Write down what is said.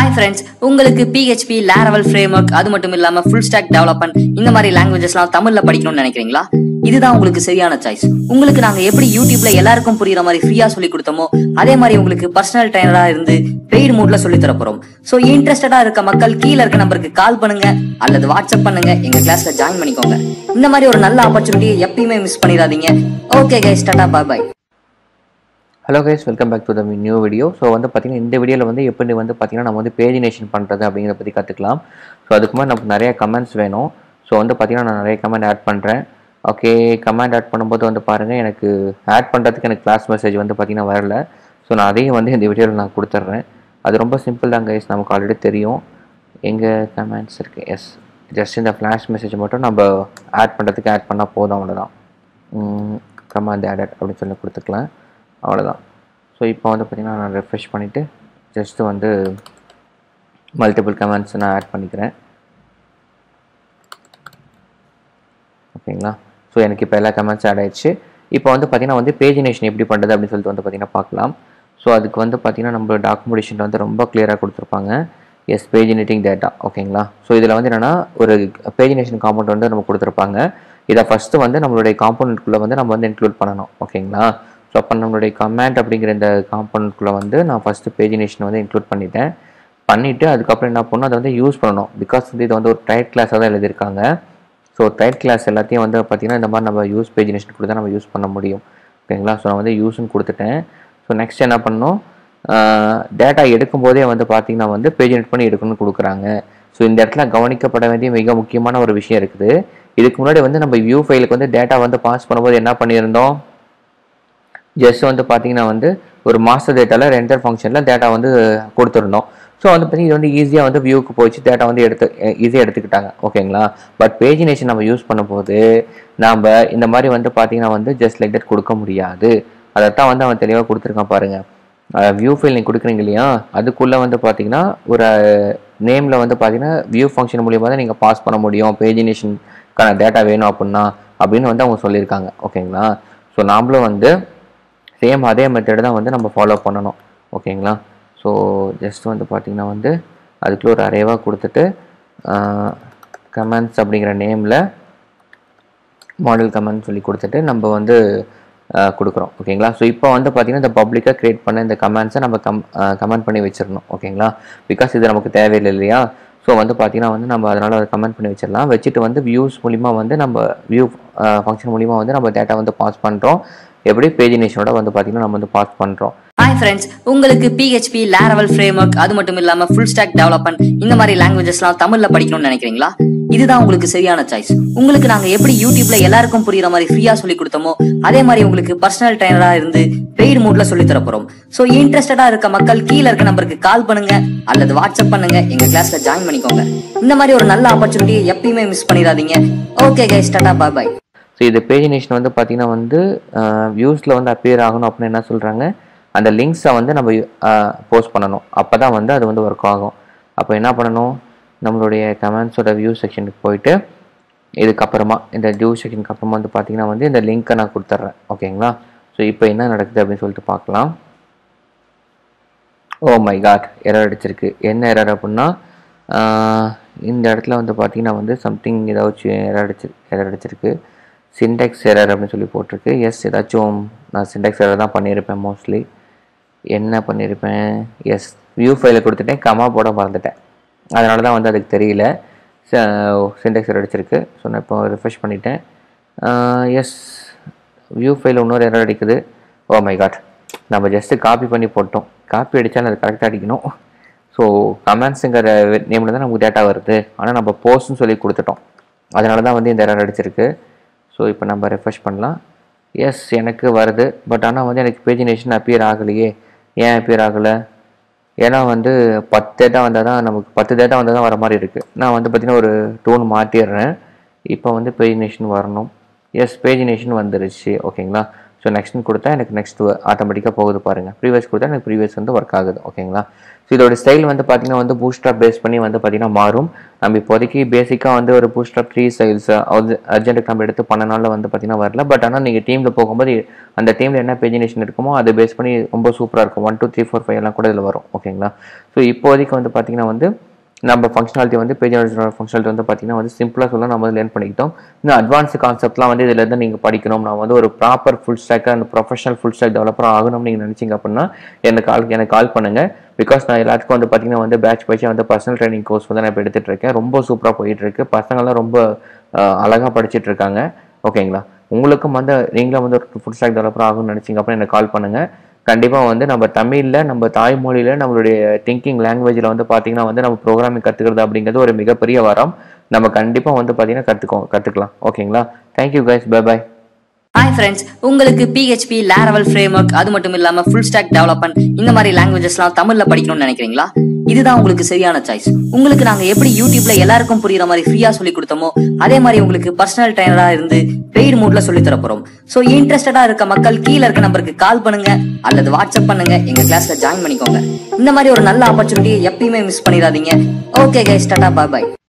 hi friends உங்களுக்கு PHP Laravel framework அது மட்டும் இல்லாம ஃபுல் ஸ்டாக் டெவலப்மெண்ட் இந்த மாதிரி லாங்குவேஜஸ்லாம் தமிழ்ல படிக்கணும்னு நினைக்கிறீங்களா இதுதான் உங்களுக்கு சரியான சாய்ஸ் உங்களுக்கு நாங்க எப்படி யூடியூப்ல எல்லாருக்கும் புரியுற மாதிரி ஃப்ரீயா சொல்லி கொடுத்தோமோ அதே மாதிரி உங்களுக்கு பர்சனல் ட்ரைனரா இருந்து பெய்டு மூட்ல சொல்லி தர போறோம் சோ இன்ட்ரெஸ்டடா இருக்க மக்கள் கீழ இருக்க நம்பருக்கு கால் பண்ணுங்க அல்லது வாட்ஸ்அப் பண்ணுங்க எங்க கிளாஸ்ல ஜாயின் பண்ணிக்கோங்க இந்த மாதிரி ஒரு நல்ல ஆப்பர்ச்சுனிட்டியை எப்பயுமே மிஸ் பண்ணிடாதீங்க okay guys tata bye bye hello guys welcome back to the new video so வந்து பார்த்தீங்கன்னா இந்த வீடியோவில் வந்து எப்படி வந்து பார்த்தீங்கன்னா நம்ம வந்து பேஜினேஷன் பண்ணுறது அப்படிங்கிறத பற்றி கற்றுக்கலாம் ஸோ அதுக்கு மாதிரி நமக்கு நிறைய கமெண்ட்ஸ் வேணும் ஸோ வந்து பார்த்தீங்கன்னா நான் நிறைய கமெண்ட் ஆட் பண்ணுறேன் ஓகே கமெண்ட் ஆட் பண்ணும்போது வந்து பாருங்கள் எனக்கு ஆட் பண்ணுறதுக்கு எனக்கு கிளாஸ் மெசேஜ் வந்து பார்த்தீங்கன்னா வரல ஸோ நான் அதையும் வந்து இந்த வீடியோவில் நான் கொடுத்துட்றேன் அது ரொம்ப சிம்பிள் தான் கைஸ் நமக்கு ஆல்ரெடி தெரியும் எங்கே கமெண்ட்ஸ் இருக்குது எஸ் ஜஸ்ட் இந்த ஃப்ளாஷ் மெசேஜ் மட்டும் நம்ம ஆட் பண்ணுறதுக்கு ஆட் பண்ணால் போதும் அவ்வளோதான் கமாண்ட் ஆடட் அப்படின்னு சொல்லி கொடுத்துக்கலாம் அவ்வளோதான் ஸோ இப்போ வந்து பார்த்திங்கன்னா நான் ரெஃப்ரெஷ் பண்ணிவிட்டு ஜஸ்ட்டு வந்து மல்டிபிள் கமெண்ட்ஸ் நான் ஆட் பண்ணிக்கிறேன் ஓகேங்களா ஸோ எனக்கு இப்போ எல்லா கமெண்ட்ஸ் ஆட் ஆயிடுச்சு இப்போ வந்து பார்த்திங்கன்னா வந்து பேஜினேஷன் எப்படி பண்ணுறது அப்படின்னு சொல்லிட்டு வந்து பார்த்திங்கன்னா பார்க்கலாம் ஸோ அதுக்கு வந்து பார்த்திங்கன்னா நம்ம டாக்குமெண்டேஷன் வந்து ரொம்ப கிளியராக கொடுத்துருப்பாங்க எஸ் பேஜினேட்டிங் டேட்டா ஓகேங்களா ஸோ இதில் வந்து என்னென்னா ஒரு பேஜினேஷன் காம்பவுண்ட் வந்து நம்ம கொடுத்துருப்பாங்க இதை ஃபஸ்ட்டு வந்து நம்மளுடைய காம்பவுண்ட்குள்ளே வந்து நம்ம வந்து இன்க்ளூட் பண்ணணும் ஓகேங்களா ஸோ அப்போ நம்மளுடைய கமெண்ட் அப்படிங்கிற இந்த காம்பவுண்ட்குள்ளே வந்து நான் ஃபஸ்ட்டு பேஜினேஷன் வந்து இன்க்ளூட் பண்ணிட்டேன் பண்ணிவிட்டு அதுக்கப்புறம் என்ன பண்ணணும் அதை வந்து யூஸ் பண்ணணும் பிகாஸ் வந்து இது வந்து ஒரு டைட் கிளாஸாக தான் எழுதியிருக்காங்க ஸோ டைட் கிளாஸ் எல்லாத்தையும் வந்து பார்த்திங்கன்னா இந்த மாதிரி நம்ம யூஸ் பேஜினேஷன் கொடுத்தா நம்ம யூஸ் பண்ண முடியும் ஓகேங்களா ஸோ நான் வந்து யூஸ்னு கொடுத்துட்டேன் ஸோ நெக்ஸ்ட் என்ன பண்ணணும் டேட்டா எடுக்கும்போதே வந்து பார்த்திங்கன்னா வந்து பேஜினேட் பண்ணி எடுக்கணும்னு கொடுக்குறாங்க ஸோ இந்த இடத்துல கவனிக்கப்பட வேண்டிய மிக முக்கியமான ஒரு விஷயம் இருக்குது இதுக்கு முன்னாடி வந்து நம்ம வியூ ஃபைலுக்கு வந்து டேட்டா வந்து பாஸ் பண்ணும்போது என்ன பண்ணியிருந்தோம் ஜஸ்ட் வந்து பார்த்தீங்கன்னா வந்து ஒரு மாஸ்டர் டேட்டாவில் ரெண்டர் ஃபங்க்ஷனில் டேட்டா வந்து கொடுத்துருந்தோம் ஸோ வந்து பார்த்தீங்கன்னா இது வந்து ஈஸியாக வந்து வியூக்கு போயிடுச்சு டேட்டா வந்து எடுத்து ஈஸியாக எடுத்துக்கிட்டாங்க ஓகேங்களா பட் பேஜினேஷன் நம்ம யூஸ் பண்ணும்போது நாம் இந்த மாதிரி வந்து பார்த்தீங்கன்னா வந்து ஜஸ்ட் லைக் தட் கொடுக்க முடியாது அதைத்தான் வந்து அவன் தெளிவாக கொடுத்துருக்கான் பாருங்கள் வியூ ஃபைல் நீங்கள் கொடுக்குறீங்க இல்லையா அதுக்குள்ளே வந்து பார்த்தீங்கன்னா ஒரு நேமில் வந்து பார்த்தீங்கன்னா வியூ ஃபங்க்ஷன் மூலியமாக தான் நீங்கள் பாஸ் பண்ண முடியும் பேஜினேஷனுக்கான டேட்டா வேணும் அப்படின்னா அப்படின்னு வந்து அவங்க சொல்லியிருக்காங்க ஓகேங்களா ஸோ நாமளும் வந்து சேம் அதே மெத்தடு தான் வந்து நம்ம ஃபாலோ பண்ணணும் ஓகேங்களா ஸோ ஜஸ்ட் வந்து பார்த்திங்கன்னா வந்து அதுக்குள்ள ஒரு அரேவாக கொடுத்துட்டு கமெண்ட்ஸ் அப்படிங்கிற நேமில் மாடல் கமெண்ட் சொல்லி கொடுத்துட்டு நம்ம வந்து கொடுக்குறோம் ஓகேங்களா ஸோ இப்போ வந்து பார்த்திங்கன்னா இந்த பப்ளிக்காக க்ரியேட் பண்ண இந்த கமெண்ட்ஸை நம்ம கம் கமெண்ட் பண்ணி வச்சிடணும் ஓகேங்களா பிகாஸ் இது நமக்கு தேவையில்லை இல்லையா ஸோ வந்து பார்த்திங்கன்னா வந்து நம்ம அதனால் அதை கமெண்ட் பண்ணி வச்சிடலாம் வச்சுட்டு வந்து வியூஸ் மூலிமா வந்து நம்ம வியூ ஃபங்க்ஷன் மூலிமா வந்து நம்ம டேட்டா வந்து பாஸ் பண்ணுறோம் எப்படி பேஜினேஷனோட வந்து பார்த்திங்கன்னா நம்ம வந்து பாஸ் பண்ணுறோம் ஹாய் ஃப்ரெண்ட்ஸ் உங்களுக்கு PHP லேரவல் ஃப்ரேம்ஒர்க் அது மட்டும் இல்லாம ஃபுல் ஸ்டாக் டெவலப்மெண்ட் இந்த மாதிரி லாங்குவேஜஸ்லாம் தமிழ்ல படிக்கணும்னு நினைக்கிறீங்களா இதுதான் உங்களுக்கு சரியான சாய்ஸ் உங்களுக்கு நாங்க எப்படி யூடியூப்ல எல்லாருக்கும் புரியுற மாதிரி ஃப்ரீயா சொல்லி கொடுத்தோமோ அதே மாதிரி உங்களுக்கு பர்சனல் ட்ரைனரா இருந்து பெய்டு மூட்ல சொல்லி தர போறோம் சோ இன்ட்ரெஸ்டடா இருக்க மக்கள் கீழ இருக்க நம்பருக்கு கால் பண்ணுங்க அல்லது வாட்ஸ்அப் பண்ணுங்க எங்க கிளாஸ்ல ஜாயின் பண்ணிக்கோங்க இந்த மாதிரி ஒரு நல்ல ஆப்பர்ச்சுனிட்டியை எப்பயுமே மிஸ் பண்ணிடாதீங்க okay guys tata bye bye so இது பேஜினேஷன் வந்து பார்த்திங்கன்னா வந்து வியூஸில் வந்து அப்பியர் ஆகணும் அப்படின்னு என்ன சொல்கிறாங்க அந்த லிங்க்ஸை வந்து நம்ம போஸ்ட் பண்ணணும் அப்போ தான் வந்து அது வந்து ஒர்க் ஆகும் அப்போ என்ன பண்ணணும் நம்மளுடைய கமெண்ட்ஸோட வியூ செக்ஷனுக்கு போயிட்டு இதுக்கப்புறமா இந்த வியூ செக்ஷனுக்கு அப்புறமா வந்து பார்த்திங்கன்னா வந்து இந்த லிங்க்கை நான் கொடுத்துட்றேன் ஓகேங்களா ஸோ இப்போ என்ன நடக்குது அப்படின்னு சொல்லிட்டு பார்க்கலாம் ஓ மை காட் எரர் அடிச்சிருக்கு என்ன எரர் அப்படின்னா இந்த இடத்துல வந்து பார்த்திங்கன்னா வந்து சம்திங் ஏதாச்சும் எரர் அடிச்சு எரர் அடிச்சிருக்கு சின்டெக்ஸ் எரர் அப்படின்னு சொல்லி போட்டிருக்கு எஸ் ஏதாச்சும் நான் சின்டெக்ஸ் எரர் தான் பண்ணியிருப்பேன் மோஸ்ட்லி என்ன பண்ணியிருப்பேன் எஸ் வியூ ஃபைலை கொடுத்துட்டேன் கமா போட மறந்துட்டேன் அதனால தான் வந்து அதுக்கு தெரியல சின்டெக்ஸ் எரர் அடிச்சிருக்கு ஸோ நான் இப்போ ரிஃப்ரெஷ் பண்ணிட்டேன் எஸ் வியூ ஃபைல் இன்னொரு எரர் அடிக்குது ஓ மை காட் நம்ம ஜஸ்ட்டு காப்பி பண்ணி போட்டோம் காப்பி அடித்தா அது கரெக்டாக அடிக்கணும் ஸோ கமெண்ட்ஸுங்கிற நேமில் தான் நமக்கு டேட்டா வருது ஆனால் நம்ம போஸ்ட்னு சொல்லி கொடுத்துட்டோம் அதனால தான் வந்து இந்த எரர் அடிச்சிருக்கு ஸோ இப்போ நம்ம ரெஃப்ரெஷ் பண்ணலாம் எஸ் எனக்கு வருது பட் ஆனால் வந்து எனக்கு பேஜினேஷன் அப்பியர் ஆகலையே ஏன் அப்பியர் ஆகலை ஏன்னா வந்து பத்து டேட்டா வந்தால் தான் நமக்கு பத்து டேட்டா வந்தால் தான் வர மாதிரி இருக்குது நான் வந்து பார்த்திங்கன்னா ஒரு டோன் மாற்றிடுறேன் இப்போ வந்து பேஜினேஷன் வரணும் எஸ் பேஜினேஷன் வந்துருச்சு ஓகேங்களா ஸோ நெக்ஸ்ட்னு கொடுத்தா எனக்கு நெக்ஸ்ட் ஆட்டோமேட்டிக்காக போகுது பாருங்கள் ப்ரீவியஸ் கொடுத்தா எனக்கு ப்ரீவியஸ் வந்து ஒர்க் ஆகுது ஓகேங்களா ஸோ இதோட ஸ்டைல் வந்து பார்த்தீங்கன்னா வந்து பூஸ்டர் பேஸ் பண்ணி வந்து பார்த்தீங்கன்னா மாறும் நம்ம இப்போதைக்கு பேசிக்காக வந்து ஒரு பூஸ்டர் த்ரீ ஸ்டைல்ஸ் அர்ஜென்ட்டுக்கு நம்ம எடுத்து பண்ண நாளில் வந்து பார்த்தீங்கன்னா வரல பட் ஆனால் நீங்கள் டீமில் போகும்போது அந்த டீமில் என்ன பேஜினேஷன் இருக்குமோ அதை பேஸ் பண்ணி ரொம்ப சூப்பராக இருக்கும் one two three four five எல்லாம் கூட இதில் வரும் ஓகேங்களா ஸோ இப்போதைக்கு வந்து பார்த்தீங்கன்னா வந்து நம்ம ஃபங்க்ஷனாலிட்டி வந்து பேஜ் ஃபங்க்ஷனாலிட்டி வந்து பார்த்தீங்கன்னா வந்து சிம்பிளாக சொல்ல நம்ம வந்து லேர்ன் பண்ணிக்கிட்டோம் இன்னும் அட்வான்ஸ் கான்செப்ட்லாம் வந்து இதில் இருந்து நீங்கள் படிக்கணும் நான் வந்து ஒரு ப்ராப்பர் ஃபுல் ஸ்டாக்காக அந்த ப்ரொஃபஷனல் ஃபுல் ஸ்டாக் டெவலப்பர் ஆகணும்னு நீங்கள் நினச்சிங்க அப்படின்னா எனக்கு கால் எனக்கு கால் பண்ணுங்கள் பிகாஸ் நான் எல்லாத்துக்கும் வந்து பார்த்தீங்கன்னா வந்து பேட்ச் பேட்சாக வந்து பர்சனல் ட்ரைனிங் கோர்ஸ் வந்து நான் இப்போ எடுத்துகிட்டு இருக்கேன் ரொம்ப சூப்பராக போயிட்டு இருக்கு பசங்கள்லாம் ரொம்ப அழகாக படிச்சுட்டு இருக்காங்க ஓகேங்களா உங்களுக்கும் வந்து நீங்களும் வந்து ஒரு ஃபுல் ஸ்டாக் டெவலப்பர் ஆகணும்னு நினச்சிங்க அப்படின்னா எனக்கு கால் பண்ணுங்கள் கண்டிப்பாக வந்து நம்ம தமிழில் நம்ம தாய்மொழியில் நம்மளுடைய திங்கிங் லாங்குவேஜில் வந்து பார்த்தீங்கன்னா வந்து நம்ம ப்ரோக்ராமிங் கற்றுக்கிறது அப்படிங்கிறது ஒரு மிகப்பெரிய வரம் நம்ம கண்டிப்பாக வந்து பார்த்தீங்கன்னா கற்றுக்கோ கற்றுக்கலாம் ஓகேங்களா thank you guys bye bye hi friends உங்களுக்கு PHP லேரவல் ஃப்ரேம்ஒர்க் அது மட்டும் இல்லாம ஃபுல் ஸ்டாக் டெவலப்மெண்ட் இந்த மாதிரி லாங்குவேஜஸ்லாம் தமிழ்ல படிக்கணும்னு நினைக்கிறீங்களா இதுதான் உங்களுக்கு சரியான சாய்ஸ் உங்களுக்கு நாங்க எப்படி யூடியூப்ல எல்லாருக்கும் புரியுற மாதிரி ஃப்ரீயா சொல்லி கொடுத்தோமோ அதே மாதிரி உங்களுக்கு பர்சனல் ட்ரைனரா இருந்து பெய்டு மூட்ல சொல்லி தர போறோம் சோ இன்ட்ரெஸ்டடா இருக்க மக்கள் கீழ இருக்க நம்பருக்கு கால் பண்ணுங்க அல்லது வாட்ஸ்அப் பண்ணுங்க எங்க கிளாஸ்ல ஜாயின் பண்ணிக்கோங்க இந்த மாதிரி ஒரு நல்ல ஆப்பர்ச்சுனிட்டியை எப்பயுமே மிஸ் பண்ணிடாதீங்க ஓகே கைஸ் டாடா பாய் பாய்